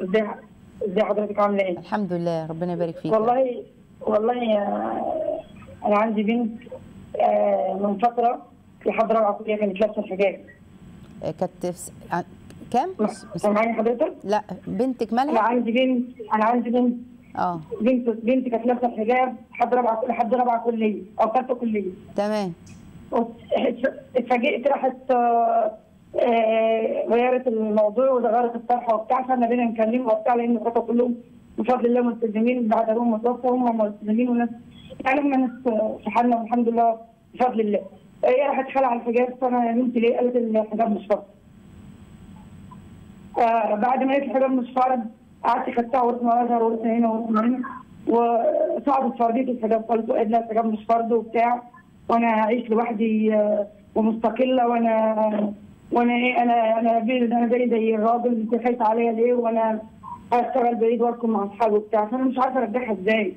ازاي ازاي حضرتك عامله ايه؟ الحمد لله ربنا يبارك فيك والله والله آه، انا عندي بنت آه، من فتره في حضره العقليه كانت لابسه الحجاب آه، كانت في س- ع- كام مس- مس- سامعاني حضرتك؟ لا بنتك انا مالها عندي بنت انا عندي بنت اه بنت بنت كانت لابسه الحجاب لحد رابعه لحد رابعه كليه او ثالثه كليه تمام اتفاجئت راحت آه، آه، غيرت الموضوع وغيرت الطرحه وبتاع فانا بينا نكلمها وبتاع لان اخواتها كلهم بفضل الله ملتزمين بعد ابوهم متوفى هم ملتزمين وناس يعني هم ناس في حالنا والحمد لله بفضل الله هي راحت خلع الحجاب فانا يا بنتي ليه قالت الحجاب مش فرض آه بعد ما قالت الحجاب مش فرض قعدت خدتها ورحنا ازهر ورحنا هنا ورحنا هنا وصعدت فرضيه الحجاب قالت قالت لها الحجاب مش فرض وبتاع وانا هعيش لوحدي آه، ومستقله وانا وانا ايه انا انا بي- انا زي زي الراجل انت خايفه عليا ليه وانا هشتغل بعيد واركن مع اصحابي وبتاع فانا مش عارفه ارجعها ازاي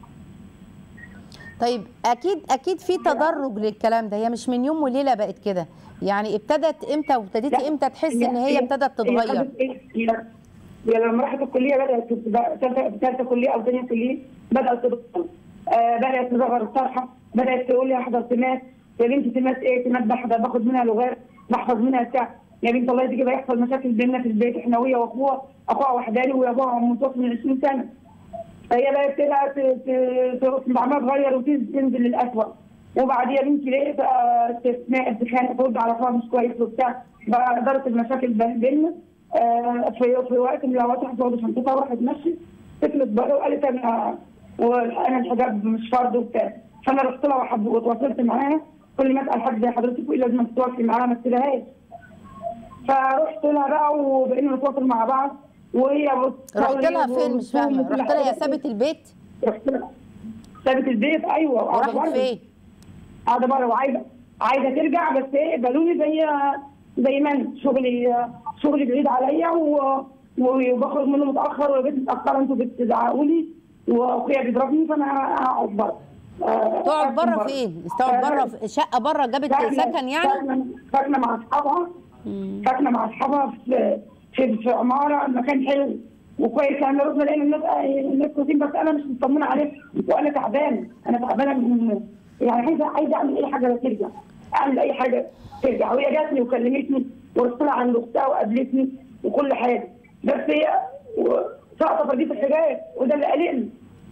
طيب اكيد اكيد في تدرج للكلام ده هي مش من يوم وليله بقت كده يعني ابتدت امتى وابتديتي لا، امتى تحسي ان هي ابتدت هي تتغير خدت إيه؟ هي هي لما راحت الكليه بدات تبقى ثالثه ثالثه كليه او ثانيه كليه بدات تبطل آه بدات تصغر الطرحه بدات تقول لي احضر تماس يا بنتي تماس ايه تماس بحضر باخد منها لغات بحفظ منها بتاع يا بنت الله يجي يحصل مشاكل بيننا في البيت احنا وهي واخوها اخوها وحداني وابوها متوفى من 20 سنه فهي بقت كده ت- ت- ت- عماله تغير وتنزل للاسوء وبعديها بنتي لقيت بقى استثناء اتخانق ترد على اخوها مش كويس وبتاع بقى دارت المشاكل بين- بيننا آه، في في وقت من الاوقات راحت واخده شنطتها وراحت ماشيه طفلت بره وقالت انا وانا الحجاب مش فرض وبتاع فانا رحت لها وحب- وتواصلت معاها كل ما اسال حد زي حضرتك ايه لازم تتواصلي معاها ما تسيبهاش فرحت لها بقى وبقينا نتواصل مع بعض وهي بص- رحت لها فين مش فاهمه وكل رحت لها يا حاجة. سابت البيت رحت لها سابت البيت ايوه وقاعدة وراحت بره. فين قاعده بره وعايزه عايزه ترجع بس ايه قبلوني زي زي ما أنا. شغلي شغلي بعيد عليا و- وبخرج منه متاخر والبيت متاخر انتوا بتزعقوا لي واخويا بيضربني فانا هقعد بره آه، تقعد ساكن بره فين تقعد بره في شقه بره جابت ساكنة- سكن يعني ساكنة- ساكنه مع اصحابها مم. ساكنه مع اصحابها في في, في عماره مكان حلو وكويس يعني رحنا لقينا الناس الناس كويسين بس انا مش مطمنه عليهم وانا تعبانه انا تعبانه من يعني عايزه عايزه اعمل اي حاجه ترجع اعمل اي حاجه ترجع وهي جاتني وكلمتني ورحت لها عند اختها وقابلتني وكل حاجه بس هي و- سقطه فرجيت الحجاب وده اللي قلقني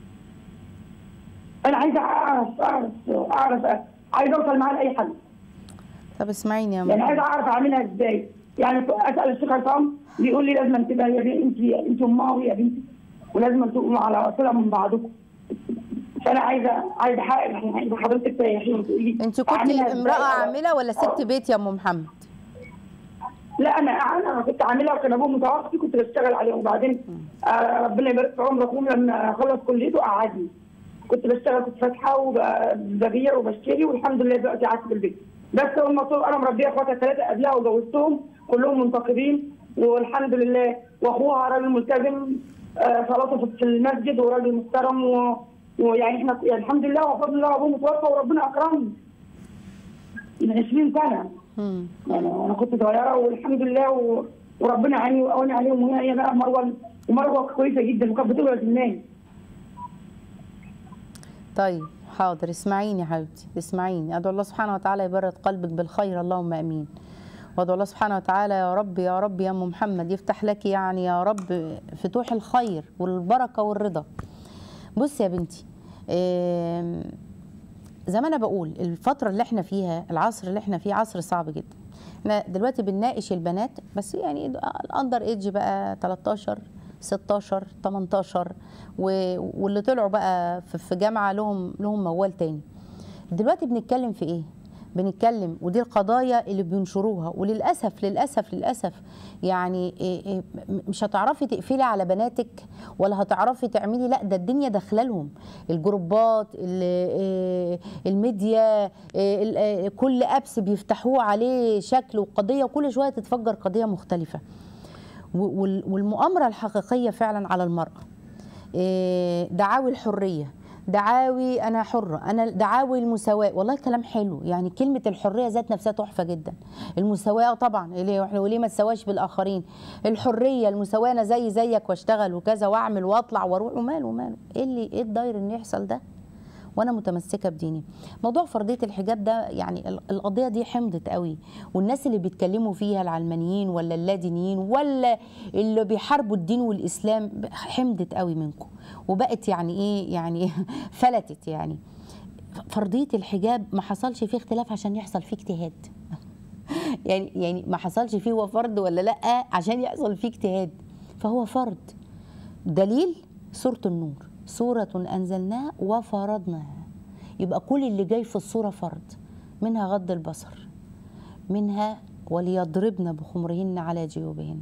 انا عايزه اعرف اعرف اعرف عايزه اوصل معاها لاي حد طب اسمعيني يا يعني ماما عايزه اعرف اعملها ازاي يعني اسال الشيخ عصام بيقول لي لازم تبقى يا بنتي انت انت امها وهي بنتي ولازم تبقوا على صله من بعضكم فانا عايزه عايزه احقق يعني عايزه حضرتك تريحيني وتقولي انت كنت أعملها إزاي؟ امراه عامله ولا ست بيت يا ام محمد لا انا انا كنت عاملها وكان ابوه متوفي كنت بشتغل عليه وبعدين آه ربنا يبارك في عمركم لما خلص كليته قعدني كنت بشتغل كنت فاتحه وببيع وبشتري والحمد لله دلوقتي قعدت في البيت بس هو المطلوب انا مربيه اخواتها ثلاثه قبلها وجوزتهم كلهم منتقبين والحمد لله واخوها راجل ملتزم آه صلاته في المسجد وراجل محترم و... ويعني احنا يعني الحمد لله وفضل الله ابوه متوفى وربنا اكرمني من 20 سنه مم. يعني انا كنت صغيره والحمد لله و... وربنا عيني وقوني عليهم وهي هي بقى مروه ومروه كويسه جدا وكانت بتولد الناس طيب حاضر اسمعيني يا حبيبتي اسمعيني ادعو الله سبحانه وتعالى يبرد قلبك بالخير اللهم امين وادعو الله سبحانه وتعالى يا رب يا رب يا ام محمد يفتح لك يعني يا رب فتوح الخير والبركه والرضا بص يا بنتي آم، زي ما انا بقول الفتره اللي احنا فيها العصر اللي احنا فيه عصر صعب جدا احنا دلوقتي بنناقش البنات بس يعني الاندر ايدج بقى 13 16 18 و- واللي طلعوا بقى في- في جامعه لهم لهم موال تاني دلوقتي بنتكلم في ايه بنتكلم ودي القضايا اللي بينشروها وللاسف للاسف للاسف يعني إيه إيه م- مش هتعرفي تقفلي على بناتك ولا هتعرفي تعملي لا ده الدنيا داخله لهم الجروبات ال- إيه الميديا إيه ال- إيه كل ابس بيفتحوه عليه شكل وقضيه وكل شويه تتفجر قضيه مختلفه و- وال- والمؤامره الحقيقيه فعلا على المراه إيه، دعاوي الحريه دعاوي انا حره انا دعاوي المساواه والله كلام حلو يعني كلمه الحريه ذات نفسها تحفه جدا المساواه طبعا ليه احنا وليه ما تسواش بالاخرين الحريه المساواه انا زي زيك واشتغل وكذا واعمل واطلع واروح وماله وماله ايه اللي ايه الداير ان يحصل ده وانا متمسكه بديني موضوع فرضيه الحجاب ده يعني ال- القضيه دي حمضت قوي والناس اللي بيتكلموا فيها العلمانيين ولا اللادينيين ولا اللي بيحاربوا الدين والاسلام ب- حمضت قوي منكم وبقت يعني ايه يعني فلتت يعني فرضيه الحجاب ما حصلش فيه اختلاف عشان يحصل فيه اجتهاد يعني يعني ما حصلش فيه هو فرض ولا لا عشان يحصل فيه اجتهاد فهو فرض دليل سورة النور سورة أنزلناها وفرضناها يبقى كل اللي جاي في الصورة فرض منها غض البصر منها وليضربن بخمرهن على جيوبهن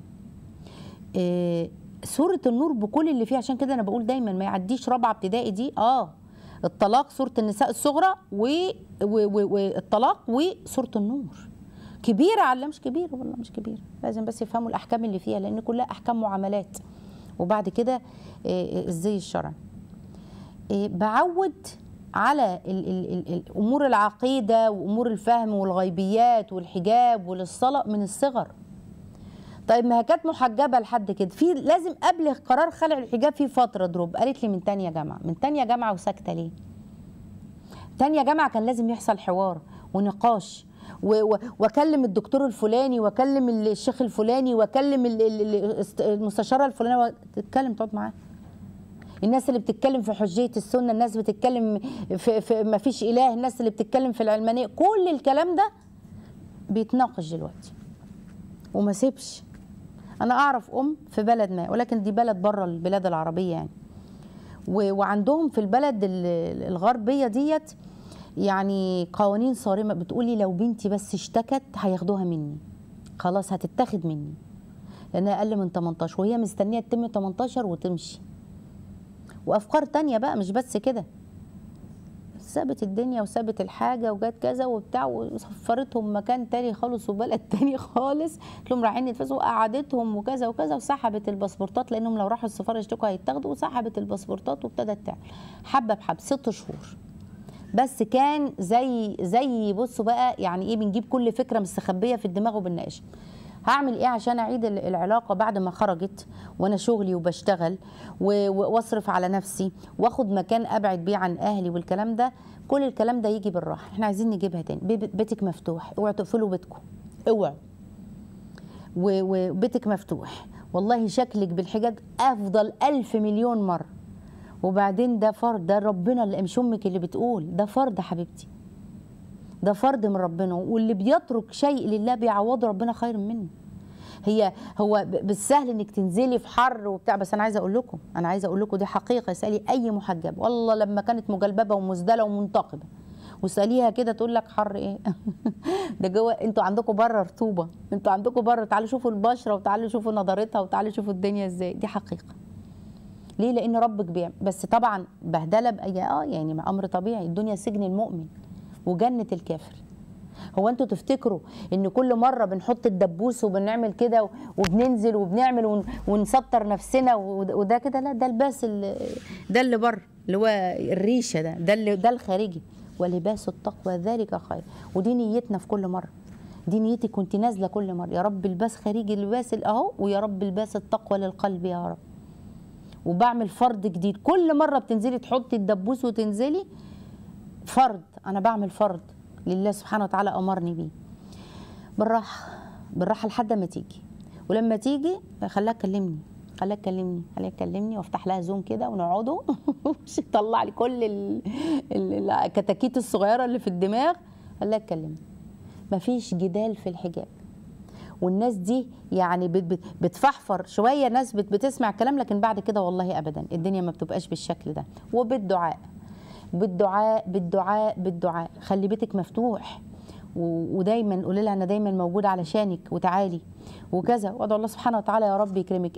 إيه سورة النور بكل اللي فيها عشان كده أنا بقول دايما ما يعديش رابعة ابتدائي دي اه الطلاق سورة النساء الصغرى و- و- و- والطلاق وسورة النور كبيرة على مش كبيرة والله مش كبيرة لازم بس يفهموا الأحكام اللي فيها لأن كلها أحكام معاملات وبعد كده إيه، الزي الشرعي إيه، بعود على ال ال ال ال امور العقيده وامور الفهم والغيبيات والحجاب والصلاه من الصغر طيب ما هي كانت محجبه لحد كده في لازم قبل قرار خلع الحجاب في فتره دروب قالت لي من تانية جامعه من تانية جامعه وساكته ليه تانية جامعه كان لازم يحصل حوار ونقاش و- و- واكلم الدكتور الفلاني واكلم الشيخ الفلاني واكلم ال- ال- ال- المستشاره الفلانيه تتكلم تقعد معاه الناس اللي بتتكلم في حجيه السنه الناس بتتكلم في, في ما فيش اله الناس اللي بتتكلم في العلمانيه كل الكلام ده بيتناقش دلوقتي وما سيبش انا اعرف ام في بلد ما ولكن دي بلد بره البلاد العربيه يعني و- وعندهم في البلد ال- الغربيه ديت يعني قوانين صارمه بتقولي لو بنتي بس اشتكت هياخدوها مني خلاص هتتاخد مني لانها اقل من 18 وهي مستنيه تتم 18 وتمشي وافكار تانية بقى مش بس كده سابت الدنيا وسابت الحاجه وجت كذا وبتاع وسفرتهم مكان تاني خالص وبلد تاني خالص قلت لهم رايحين يتفسوا وقعدتهم وكذا وكذا وسحبت الباسبورتات لانهم لو راحوا السفاره يشتكوا هيتاخدوا وسحبت الباسبورتات وابتدت تعمل حبه بحبه ست شهور بس كان زي زي بصوا بقى يعني ايه بنجيب كل فكره مستخبيه في الدماغ وبنناقشها هعمل ايه عشان اعيد ال- العلاقه بعد ما خرجت وانا شغلي وبشتغل و- و- واصرف على نفسي واخد مكان ابعد بيه عن اهلي والكلام ده كل الكلام ده يجي بالراحه احنا عايزين نجيبها تاني بي- بيتك مفتوح اوعوا تقفلوا بيتكم اوعوا و- وبيتك مفتوح والله شكلك بالحجاج افضل ألف مليون مره وبعدين ده فرض ده ربنا اللي مش امك اللي بتقول ده فرض يا حبيبتي ده فرض من ربنا واللي بيترك شيء لله بيعوضه ربنا خير منه هي هو ب- بالسهل انك تنزلي في حر وبتاع بس انا عايزه اقول لكم انا عايزه اقول لكم دي حقيقه اسالي اي محجب والله لما كانت مجلببه ومزدله ومنتقبه واساليها كده تقول لك حر ايه ده جوه انتوا عندكم بره رطوبه انتوا عندكم بره تعالوا شوفوا البشره وتعالوا شوفوا نضارتها وتعالوا شوفوا الدنيا ازاي دي حقيقه ليه لان ربك بيعمل بس طبعا بهدله باي اه يعني ما امر طبيعي الدنيا سجن المؤمن وجنه الكافر هو انتوا تفتكروا ان كل مره بنحط الدبوس وبنعمل كده وبننزل وبنعمل ون- ونسطر نفسنا وده وده كده لا ده الباس ال- ده اللي بره اللي هو الريشه ده ده اللي ده الخارجي ولباس التقوى ذلك خير ودي نيتنا في كل مره دي نيتي كنت نازله كل مره يا رب الباس خارجي لباس اهو ويا رب الباس التقوى للقلب يا رب وبعمل فرض جديد كل مره بتنزلي تحطي الدبوس وتنزلي فرض انا بعمل فرض لله سبحانه وتعالى امرني بيه بالراحه بالراحه لحد ما تيجي ولما تيجي خليها تكلمني خليها تكلمني خليها تكلمني وافتح لها زوم كده ونقعدوا مش تطلع لي كل ال- ال- الكتاكيت الصغيره اللي في الدماغ خليها تكلمني مفيش جدال في الحجاب والناس دي يعني بت- بت- بتفحفر شويه ناس بت- بتسمع كلام لكن بعد كده والله ابدا الدنيا ما بتبقاش بالشكل ده وبالدعاء بالدعاء بالدعاء بالدعاء خلي بيتك مفتوح و- ودايما قولي لها انا دايما موجوده علشانك وتعالي وكذا وادعو الله سبحانه وتعالى يا رب يكرمك